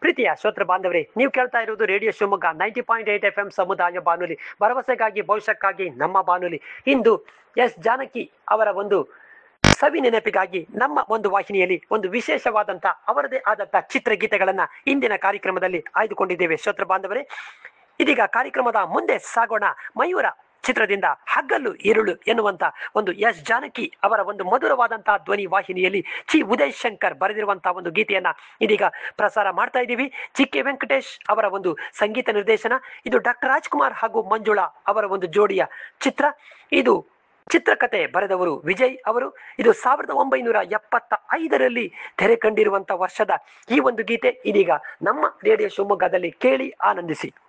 ಪ್ರೀತಿಯ ಶ್ರೋತೃ ಬಾಂಧವರೇ ನೀವು ಕೇಳ್ತಾ ಇರುವುದು radio Shivamogga ninety point eight F M ಸಮುದಾಯ ಬಾನುಲಿ ಭರವಸೆಗಾಗಿ ಭವಿಷ್ಯಕ್ಕಾಗಿ ನಮ್ಮ ಬಾನುಲಿ ಇಂದು ಎಸ್ ಜಾನಕಿ ಅವರ ಒಂದು ಸವಿ ನೆನಪಿಗಾಗಿ ನಮ್ಮ ಒಂದು ವಾಹಿನಿಯಲ್ಲಿ ಒಂದು ವಿಶೇಷವಾದಂತ ಅವರದೇ ಆದಂತ ಚಿತ್ರಗೀತೆಗಳನ್ನ ಇಂದಿನ ಕಾರ್ಯಕ್ರಮದಲ್ಲಿ ಆಯ್ದುಕೊಂಡಿದ್ದೇವೆ ಶ್ರೋತೃ ಬಾಂಧವರೇ ಇದೀಗ ಕಾರ್ಯಕ್ರಮದ ಮುಂದೆ ಸಾಗೋಣ ಮಯೂರ ಚಿತ್ರದಿಂದ ಹಗಲು ഇരുಳು ಎನ್ನುವಂತ ಒಂದು ಎಸ್ ಜಾನಕಿ ಅವರ ಒಂದು ಮಧುರವಾದಂತಹ ಧ್ವನಿ ವಾಹಿನಿಯಲ್ಲಿ ಚಿ ಉದಯ್ ಶಂಕರ್ ಬರೆದಿರುವಂತಹ ಒಂದು ಗೀತೆಯನ್ನ ಇದೀಗ ಪ್ರಸಾರ ಮಾಡ್ತಾ ಇದ್ದೀವಿ ಚಿ ಕೆ ವೆಂಕಟೇಶ್ ಅವರ ಒಂದು ಸಂಗೀತ ನಿರ್ದೇಶನ ಇದು ಡಾಕ್ಟರ್ ರಾಜ್ಕುಮಾರ್ ಹಾಗೂ ಮಂಜುಳಾ ಅವರ ಒಂದು ಜೋಡಿಯ ಚಿತ್ರ ಇದು ಚಿತ್ರಕಥೆ ಬರೆದವರು ವಿಜಯ್ ಅವರು ಇದು ಸಾವಿರದ ಒಂಬೈನೂರ ಎಪ್ಪತ್ತ ಐದರಲ್ಲಿ ತೆರೆ ಕಂಡಿರುವಂತಹ ವರ್ಷದ ಈ ಒಂದು ಗೀತೆ ಇದೀಗ ನಮ್ಮ ರೇಡಿಯೋ ಶಿವಮೊಗ್ಗದಲ್ಲಿ ಕೇಳಿ ಆನಂದಿಸಿ